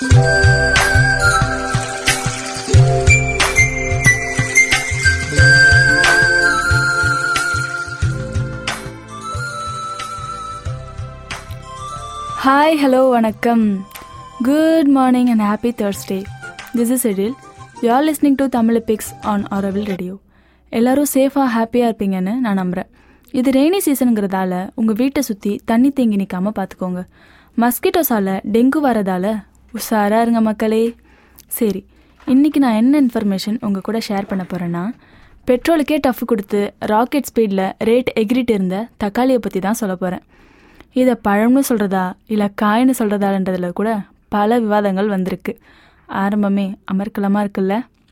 hi hello வணக்கம் good morning and happy Thursday this is Edil you are listening to Tamil picks on Auroville radio எல்லாரும் சேஃபாக ஹாப்பியாக இருப்பீங்கன்னு நான் நம்புகிறேன் இது ரெய்னி சீசனுங்கிறதால உங்கள் வீட்டை சுற்றி தண்ணி தேங்கி நிற்காமல் பார்த்துக்கோங்க மஸ்கிட்டோஸால் டெங்கு வரதால உஷாராக இருங்க மக்களே சரி இன்றைக்கி நான் என்ன இன்ஃபர்மேஷன் உங்கள் கூட ஷேர் பண்ண போகிறேன்னா பெட்ரோலுக்கே டஃப் கொடுத்து ராக்கெட் ஸ்பீடில் ரேட் எகிரிட்டு இருந்த தக்காளியை பற்றி தான் சொல்ல போகிறேன் இதை பழம்னு சொல்கிறதா இல்லை காய்னு சொல்கிறதான்றதுல கூட பல விவாதங்கள் வந்திருக்கு ஆரம்பமே அமர்க்கலமாக இருக்குல்ல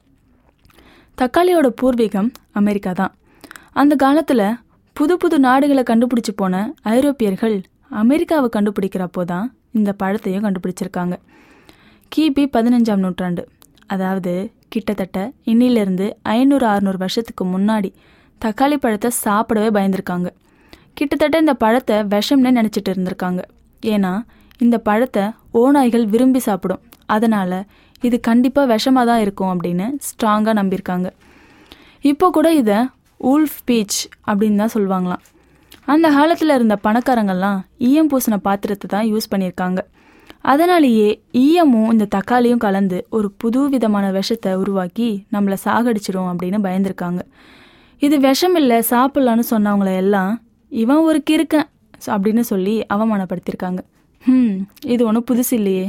தக்காளியோட பூர்வீகம் அமெரிக்கா தான் அந்த காலத்தில் புது புது நாடுகளை கண்டுபிடிச்சி போன ஐரோப்பியர்கள் அமெரிக்காவை கண்டுபிடிக்கிறப்போ தான் இந்த பழத்தையும் கண்டுபிடிச்சிருக்காங்க கிபி பதினஞ்சாம் நூற்றாண்டு அதாவது கிட்டத்தட்ட இன்னிலிருந்து ஐநூறு அறுநூறு வருஷத்துக்கு முன்னாடி தக்காளி பழத்தை சாப்பிடவே பயந்துருக்காங்க கிட்டத்தட்ட இந்த பழத்தை விஷம்னு நினச்சிட்டு இருந்திருக்காங்க ஏன்னா இந்த பழத்தை ஓநாய்கள் விரும்பி சாப்பிடும் அதனால் இது கண்டிப்பாக விஷமாக தான் இருக்கும் அப்படின்னு ஸ்ட்ராங்காக நம்பியிருக்காங்க இப்போ கூட இதை ஊல்ஃப் பீச் அப்படின்னு தான் சொல்லுவாங்களாம் அந்த காலத்தில் இருந்த பணக்காரங்கள்லாம் ஈயம் பூசின பாத்திரத்தை தான் யூஸ் பண்ணியிருக்காங்க அதனாலேயே ஈயமும் இந்த தக்காளியும் கலந்து ஒரு புது விதமான விஷத்தை உருவாக்கி நம்மளை சாகடிச்சிடும் அப்படின்னு பயந்துருக்காங்க இது விஷம் இல்லை சாப்பிட்லான்னு சொன்னவங்கள எல்லாம் இவன் ஒரு கிறுக்கன் அப்படின்னு சொல்லி அவமானப்படுத்தியிருக்காங்க ம் இது ஒன்றும் புதுசு இல்லையே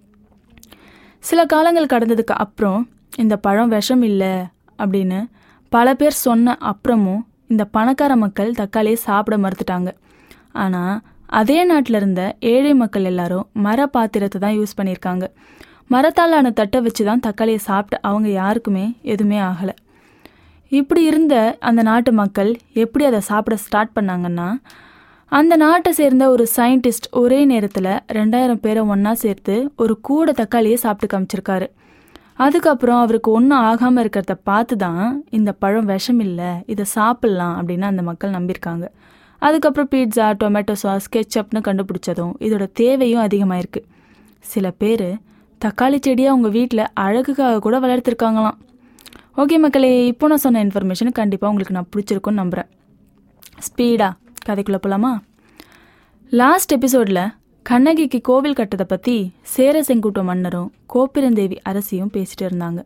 சில காலங்கள் கடந்ததுக்கு அப்புறம் இந்த பழம் விஷம் இல்லை அப்படின்னு பல பேர் சொன்ன அப்புறமும் இந்த பணக்கார மக்கள் தக்காளியை சாப்பிட மறுத்துட்டாங்க ஆனால் அதே நாட்டில் இருந்த ஏழை மக்கள் எல்லாரும் மர பாத்திரத்தை தான் யூஸ் பண்ணியிருக்காங்க மரத்தாலான தட்டை வச்சு தான் தக்காளியை சாப்பிட்டு அவங்க யாருக்குமே எதுவுமே ஆகலை இப்படி இருந்த அந்த நாட்டு மக்கள் எப்படி அதை சாப்பிட ஸ்டார்ட் பண்ணாங்கன்னா அந்த நாட்டை சேர்ந்த ஒரு சயின்டிஸ்ட் ஒரே நேரத்தில் ரெண்டாயிரம் பேரை ஒன்றா சேர்த்து ஒரு கூட தக்காளியை சாப்பிட்டு காமிச்சிருக்காரு அதுக்கப்புறம் அவருக்கு ஒன்றும் ஆகாமல் இருக்கிறத பார்த்து தான் இந்த பழம் விஷம் இல்லை இதை சாப்பிட்லாம் அப்படின்னு அந்த மக்கள் நம்பியிருக்காங்க அதுக்கப்புறம் பீட்சா டொமேட்டோ சாஸ் கெச்சப்னு கண்டுபிடிச்சதும் இதோட தேவையும் அதிகமாயிருக்கு சில பேர் தக்காளி செடியை அவங்க வீட்டில் அழகுக்காக கூட வளர்த்துருக்காங்களாம் ஓகே மக்களே இப்போ நான் சொன்ன இன்ஃபர்மேஷன் கண்டிப்பாக உங்களுக்கு நான் பிடிச்சிருக்குன்னு நம்புகிறேன் ஸ்பீடாக கதைக்குள்ளே போகலாமா லாஸ்ட் எபிசோடில் கண்ணகிக்கு கோவில் கட்டதை பற்றி சேர செங்குட்ட மன்னரும் கோப்பிரந்தேவி அரசியும் பேசிட்டு இருந்தாங்க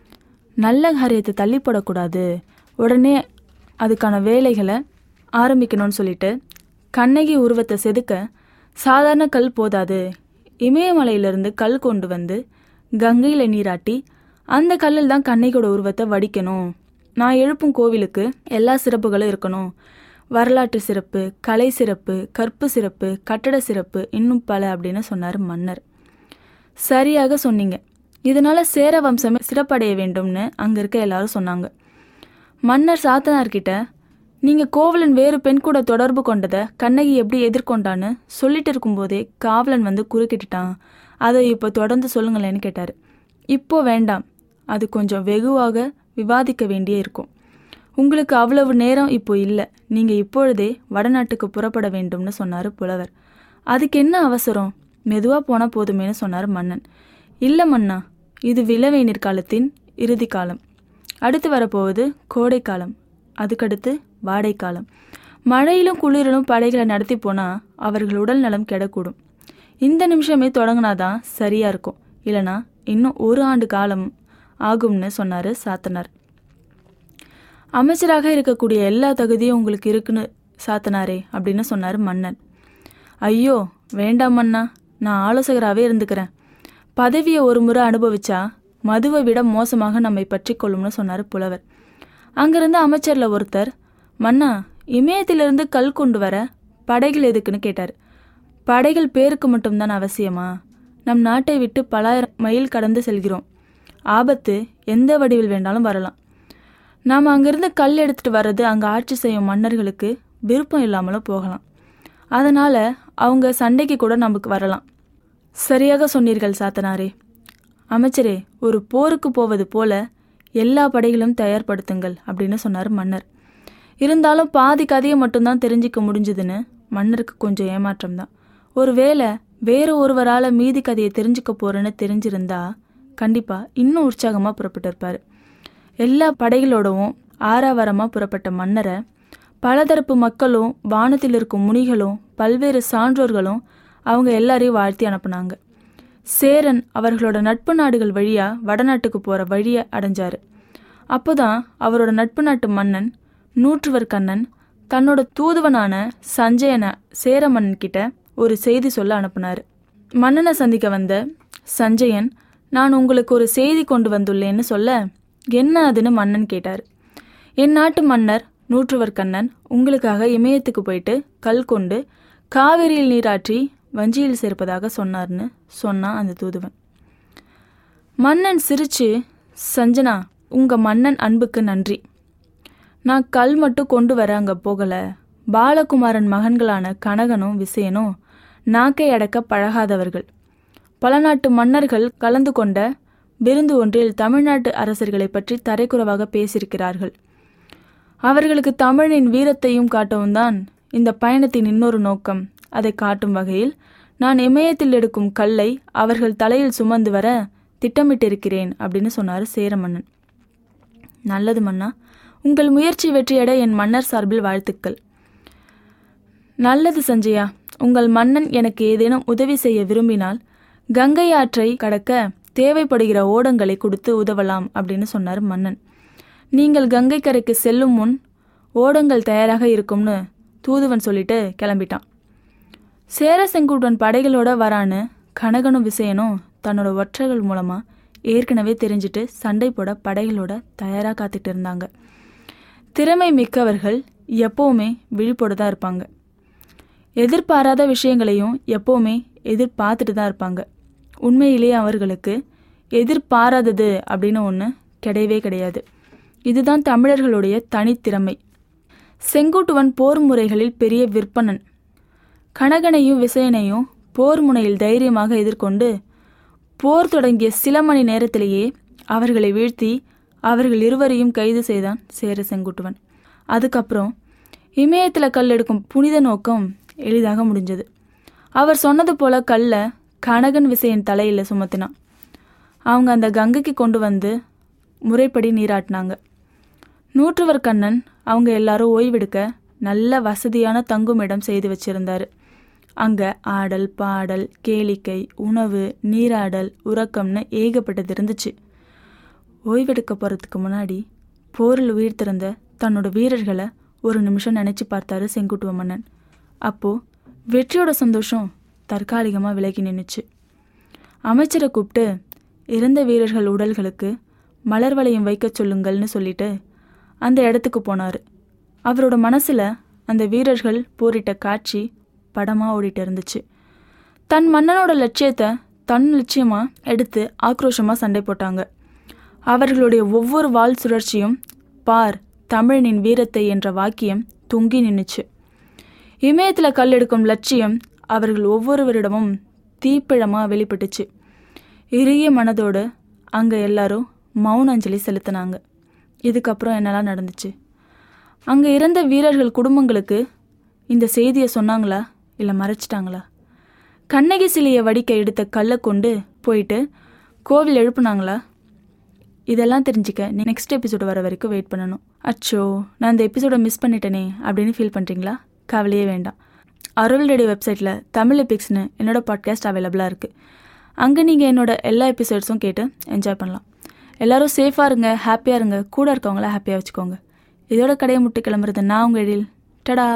நல்ல காரியத்தை தள்ளி போடக்கூடாது உடனே அதுக்கான வேலைகளை ஆரம்பிக்கணும்னு சொல்லிட்டு கண்ணகி உருவத்தை செதுக்க சாதாரண கல் போதாது இமயமலையிலிருந்து கல் கொண்டு வந்து கங்கையில் நீராட்டி அந்த கல்லில் தான் கண்ணகியோட உருவத்தை வடிக்கணும் நான் எழுப்பும் கோவிலுக்கு எல்லா சிறப்புகளும் இருக்கணும் வரலாற்று சிறப்பு கலை சிறப்பு கற்பு சிறப்பு கட்டட சிறப்பு இன்னும் பல அப்படின்னு சொன்னார் மன்னர் சரியாக சொன்னீங்க இதனால சேர வம்சமே சிறப்படைய வேண்டும்னு அங்கே இருக்க எல்லாரும் சொன்னாங்க மன்னர் சாத்தனார்கிட்ட நீங்கள் கோவலன் வேறு பெண் கூட தொடர்பு கொண்டதை கண்ணகி எப்படி எதிர்கொண்டான்னு சொல்லிட்டு இருக்கும்போதே காவலன் வந்து குறுக்கிட்டுட்டான் அதை இப்போ தொடர்ந்து சொல்லுங்களேன்னு கேட்டார் இப்போ வேண்டாம் அது கொஞ்சம் வெகுவாக விவாதிக்க வேண்டியே இருக்கும் உங்களுக்கு அவ்வளவு நேரம் இப்போ இல்லை நீங்கள் இப்பொழுதே வடநாட்டுக்கு புறப்பட வேண்டும்னு சொன்னார் புலவர் அதுக்கு என்ன அவசரம் மெதுவாக போனால் போதுமேனு சொன்னார் மன்னன் இல்லை மன்னா இது விளவேநீர் காலத்தின் இறுதி காலம் அடுத்து வரப்போவது கோடைக்காலம் அதுக்கடுத்து வாடைக்காலம் மழையிலும் குளிரிலும் படைகளை நடத்தி போனால் அவர்கள் உடல் நலம் கெடக்கூடும் இந்த நிமிஷமே தொடங்கினாதான் சரியாக இருக்கும் இல்லைனா இன்னும் ஒரு ஆண்டு காலம் ஆகும்னு சொன்னார் சாத்தனார் அமைச்சராக இருக்கக்கூடிய எல்லா தகுதியும் உங்களுக்கு இருக்குன்னு சாத்தனாரே அப்படின்னு சொன்னார் மன்னன் ஐயோ வேண்டாம் மன்னா நான் ஆலோசகராகவே இருந்துக்கிறேன் பதவியை ஒரு முறை அனுபவிச்சா மதுவை விட மோசமாக நம்மை பற்றி கொள்ளும்னு சொன்னார் புலவர் அங்கிருந்த அமைச்சரில் ஒருத்தர் மன்னா இமயத்திலிருந்து கல் கொண்டு வர படைகள் எதுக்குன்னு கேட்டார் படைகள் பேருக்கு மட்டும்தான் அவசியமா நம் நாட்டை விட்டு பலாயிரம் மைல் கடந்து செல்கிறோம் ஆபத்து எந்த வடிவில் வேண்டாலும் வரலாம் நாம் அங்கிருந்து கல் எடுத்துகிட்டு வர்றது அங்கே ஆட்சி செய்யும் மன்னர்களுக்கு விருப்பம் இல்லாமலும் போகலாம் அதனால் அவங்க சண்டைக்கு கூட நமக்கு வரலாம் சரியாக சொன்னீர்கள் சாத்தனாரே அமைச்சரே ஒரு போருக்கு போவது போல எல்லா படைகளும் தயார்படுத்துங்கள் அப்படின்னு சொன்னார் மன்னர் இருந்தாலும் பாதி கதையை மட்டும்தான் தெரிஞ்சிக்க முடிஞ்சுதுன்னு மன்னருக்கு கொஞ்சம் ஏமாற்றம் தான் ஒருவேளை வேற ஒருவரால் மீதி கதையை தெரிஞ்சுக்க போறேன்னு தெரிஞ்சிருந்தா கண்டிப்பா இன்னும் உற்சாகமாக புறப்பட்டிருப்பாரு எல்லா படைகளோடவும் ஆறாவரமாக புறப்பட்ட மன்னரை பலதரப்பு மக்களும் வானத்தில் இருக்கும் முனிகளும் பல்வேறு சான்றோர்களும் அவங்க எல்லாரையும் வாழ்த்தி அனுப்புனாங்க சேரன் அவர்களோட நட்பு நாடுகள் வழியா வடநாட்டுக்கு போற வழியை அடைஞ்சாரு அப்போதான் அவரோட நட்பு நாட்டு மன்னன் நூற்றுவர் கண்ணன் தன்னோட தூதுவனான சஞ்சயனை சேர மன்னன் கிட்ட ஒரு செய்தி சொல்ல அனுப்புனாரு மன்னனை சந்திக்க வந்த சஞ்சயன் நான் உங்களுக்கு ஒரு செய்தி கொண்டு வந்துள்ளேன்னு சொல்ல என்ன அதுன்னு மன்னன் கேட்டார் என் நாட்டு மன்னர் நூற்றுவர் கண்ணன் உங்களுக்காக இமயத்துக்கு போயிட்டு கல் கொண்டு காவிரியில் நீராற்றி வஞ்சியில் சேர்ப்பதாக சொன்னார்னு சொன்னான் அந்த தூதுவன் மன்னன் சிரிச்சு சஞ்சனா உங்க மன்னன் அன்புக்கு நன்றி நான் கல் மட்டும் கொண்டு வர அங்க போகல பாலகுமாரன் மகன்களான கனகனும் விசயனும் நாக்கை அடக்க பழகாதவர்கள் பல நாட்டு மன்னர்கள் கலந்து கொண்ட விருந்து ஒன்றில் தமிழ்நாட்டு அரசர்களை பற்றி தரைக்குறவாக பேசியிருக்கிறார்கள் அவர்களுக்கு தமிழின் வீரத்தையும் காட்டவும் தான் இந்த பயணத்தின் இன்னொரு நோக்கம் அதை காட்டும் வகையில் நான் இமயத்தில் எடுக்கும் கல்லை அவர்கள் தலையில் சுமந்து வர திட்டமிட்டிருக்கிறேன் அப்படின்னு சொன்னார் சேரமன்னன் நல்லது மன்னா உங்கள் முயற்சி வெற்றியட என் மன்னர் சார்பில் வாழ்த்துக்கள் நல்லது சஞ்சயா உங்கள் மன்னன் எனக்கு ஏதேனும் உதவி செய்ய விரும்பினால் கங்கை ஆற்றை கடக்க தேவைப்படுகிற ஓடங்களை கொடுத்து உதவலாம் அப்படின்னு சொன்னார் மன்னன் நீங்கள் கங்கை கரைக்கு செல்லும் முன் ஓடங்கள் தயாராக இருக்கும்னு தூதுவன் சொல்லிட்டு கிளம்பிட்டான் சேர செங்குட்டுவன் படைகளோட வரான்னு கனகனும் விசயனும் தன்னோட ஒற்றர்கள் மூலமா ஏற்கனவே தெரிஞ்சுட்டு சண்டை போட படைகளோட தயாராக காத்துட்டு இருந்தாங்க திறமை மிக்கவர்கள் எப்பவுமே விழிப்போடு தான் இருப்பாங்க எதிர்பாராத விஷயங்களையும் எப்பவுமே எதிர்பார்த்துட்டு தான் இருப்பாங்க உண்மையிலேயே அவர்களுக்கு எதிர்பாராதது அப்படின்னு ஒன்று கிடையவே கிடையாது இதுதான் தமிழர்களுடைய தனித்திறமை செங்குட்டுவன் போர் முறைகளில் பெரிய விற்பனன் கனகனையும் விசயனையும் போர் முனையில் தைரியமாக எதிர்கொண்டு போர் தொடங்கிய சில மணி நேரத்திலேயே அவர்களை வீழ்த்தி அவர்கள் இருவரையும் கைது செய்தான் சேர செங்குட்டுவன் அதுக்கப்புறம் இமயத்தில் கல் எடுக்கும் புனித நோக்கம் எளிதாக முடிஞ்சது அவர் சொன்னது போல கல்லை கனகன் விசயன் தலையில் சுமத்தினான் அவங்க அந்த கங்கைக்கு கொண்டு வந்து முறைப்படி நீராட்டினாங்க நூற்றுவர் கண்ணன் அவங்க எல்லாரும் ஓய்வெடுக்க நல்ல வசதியான தங்குமிடம் செய்து வச்சிருந்தாரு அங்க ஆடல் பாடல் கேளிக்கை உணவு நீராடல் உறக்கம்னு ஏகப்பட்டது இருந்துச்சு ஓய்வெடுக்க போறதுக்கு முன்னாடி போரில் உயிர் திறந்த தன்னோட வீரர்களை ஒரு நிமிஷம் நினைச்சு பார்த்தாரு செங்குட்டுவ மன்னன் அப்போ வெற்றியோட சந்தோஷம் தற்காலிகமாக விலகி நின்றுச்சு அமைச்சரை கூப்பிட்டு இறந்த வீரர்கள் உடல்களுக்கு மலர் வளையம் வைக்கச் சொல்லுங்கள்னு சொல்லிட்டு அந்த இடத்துக்கு போனார் அவரோட மனசில் அந்த வீரர்கள் போரிட்ட காட்சி படமாக ஓடிட்டு இருந்துச்சு தன் மன்னனோட லட்சியத்தை தன் லட்சியமாக எடுத்து ஆக்ரோஷமாக சண்டை போட்டாங்க அவர்களுடைய ஒவ்வொரு வாள் சுழற்சியும் பார் தமிழனின் வீரத்தை என்ற வாக்கியம் தொங்கி நின்னுச்சு இமயத்தில் கல் எடுக்கும் லட்சியம் அவர்கள் ஒவ்வொருவரிடமும் தீப்பிழமாக வெளிப்பட்டுச்சு இறுகிய மனதோடு அங்கே எல்லாரும் மௌன அஞ்சலி செலுத்தினாங்க இதுக்கப்புறம் என்னெல்லாம் நடந்துச்சு அங்கே இறந்த வீரர்கள் குடும்பங்களுக்கு இந்த செய்தியை சொன்னாங்களா இல்லை மறைச்சிட்டாங்களா கண்ணகி சிலையை வடிக்க எடுத்த கல்லை கொண்டு போயிட்டு கோவில் எழுப்புனாங்களா இதெல்லாம் தெரிஞ்சுக்க நெக்ஸ்ட் எபிசோடு வர வரைக்கும் வெயிட் பண்ணணும் அச்சோ நான் இந்த எபிசோடை மிஸ் பண்ணிட்டேனே அப்படின்னு ஃபீல் பண்ணுறீங்களா கவலையே வேண்டாம் அருள் ரேடியோ வெப்சைட்டில் தமிழ் எபிக்ஸ்னு என்னோட பாட்காஸ்ட் அவைலபிளாக இருக்குது அங்கே நீங்கள் என்னோட எல்லா எபிசோட்ஸும் கேட்டு என்ஜாய் பண்ணலாம் எல்லாரும் சேஃபாக இருங்க ஹாப்பியாக இருங்க கூட இருக்கவங்கள ஹாப்பியாக வச்சுக்கோங்க இதோட கடையை முட்டு கிளம்புறது நான் உங்கள் எழில் டடா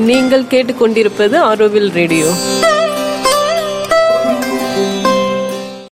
நீங்கள் கேட்டுக்கொண்டிருப்பது ஆரோவில் ரேடியோ